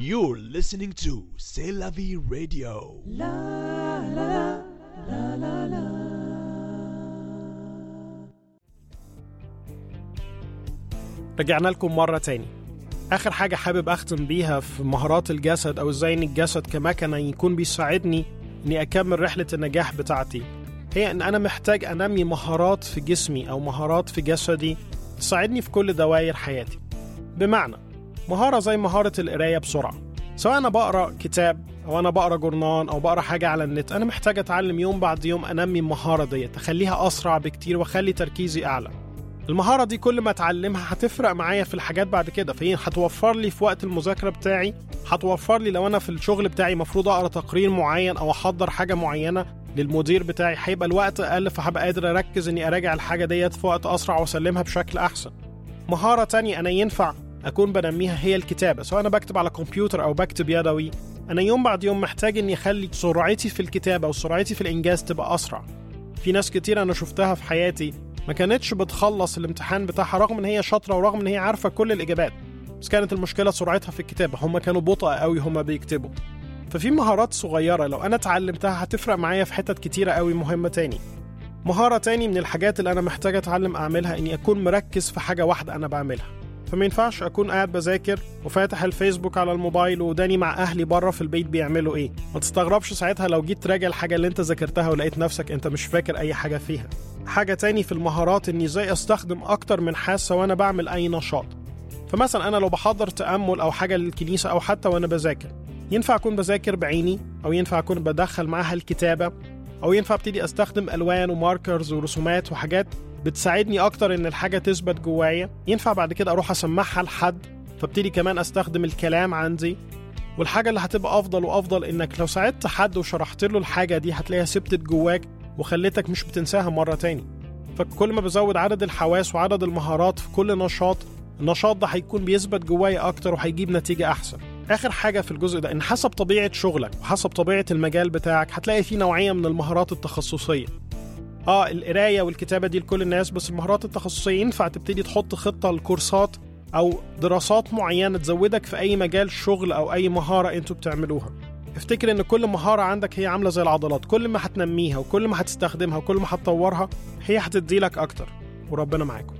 You're listening to C'est la vie radio. رجعنا لكم مرة تاني آخر حاجة حابب أختم بيها في مهارات الجسد أو إزاي إن الجسد كمكنة يكون بيساعدني إني أكمل رحلة النجاح بتاعتي هي إن أنا محتاج أنمي مهارات في جسمي أو مهارات في جسدي تساعدني في كل دوائر حياتي بمعنى مهارة زي مهارة القراية بسرعة سواء أنا بقرأ كتاب أو أنا بقرأ جورنان أو بقرأ حاجة على النت أنا محتاج أتعلم يوم بعد يوم أنمي المهارة ديت أخليها أسرع بكتير وأخلي تركيزي أعلى المهارة دي كل ما اتعلمها هتفرق معايا في الحاجات بعد كده فهي هتوفر لي في وقت المذاكرة بتاعي هتوفر لي لو انا في الشغل بتاعي مفروض اقرا تقرير معين او احضر حاجة معينة للمدير بتاعي هيبقى الوقت اقل فهبقى قادر اركز اني اراجع الحاجة ديت في وقت اسرع واسلمها بشكل احسن مهارة تانية انا ينفع اكون بنميها هي الكتابة سواء انا بكتب على كمبيوتر او بكتب يدوي انا يوم بعد يوم محتاج اني اخلي سرعتي في الكتابة وسرعتي في الانجاز تبقى اسرع في ناس كتير انا شفتها في حياتي ما كانتش بتخلص الامتحان بتاعها رغم ان هي شاطره ورغم ان هي عارفه كل الاجابات بس كانت المشكله سرعتها في الكتابه هم كانوا بطأ قوي هم بيكتبوا ففي مهارات صغيره لو انا اتعلمتها هتفرق معايا في حتت كتيره قوي مهمه تاني مهاره تاني من الحاجات اللي انا محتاج اتعلم اعملها اني اكون مركز في حاجه واحده انا بعملها فما ينفعش اكون قاعد بذاكر وفاتح الفيسبوك على الموبايل وداني مع اهلي بره في البيت بيعملوا ايه ما تستغربش ساعتها لو جيت تراجع الحاجه اللي انت ذاكرتها ولقيت نفسك انت مش فاكر اي حاجه فيها حاجه تاني في المهارات اني ازاي استخدم اكتر من حاسه وانا بعمل اي نشاط فمثلا انا لو بحضر تامل او حاجه للكنيسه او حتى وانا بذاكر ينفع اكون بذاكر بعيني او ينفع اكون بدخل معاها الكتابه او ينفع ابتدي استخدم الوان وماركرز ورسومات وحاجات بتساعدني اكتر ان الحاجه تثبت جوايا ينفع بعد كده اروح اسمعها لحد فابتدي كمان استخدم الكلام عندي والحاجه اللي هتبقى افضل وافضل انك لو ساعدت حد وشرحت له الحاجه دي هتلاقيها ثبتت جواك وخلتك مش بتنساها مره تاني فكل ما بزود عدد الحواس وعدد المهارات في كل نشاط النشاط ده هيكون بيثبت جوايا اكتر وهيجيب نتيجه احسن اخر حاجه في الجزء ده ان حسب طبيعه شغلك وحسب طبيعه المجال بتاعك هتلاقي في نوعيه من المهارات التخصصيه اه القرايه والكتابه دي لكل الناس بس المهارات التخصصيه ينفع تبتدي تحط خطه لكورسات او دراسات معينه تزودك في اي مجال شغل او اي مهاره انتوا بتعملوها افتكر ان كل مهاره عندك هي عامله زي العضلات كل ما هتنميها وكل ما هتستخدمها وكل ما هتطورها هي هتديلك اكتر وربنا معاكم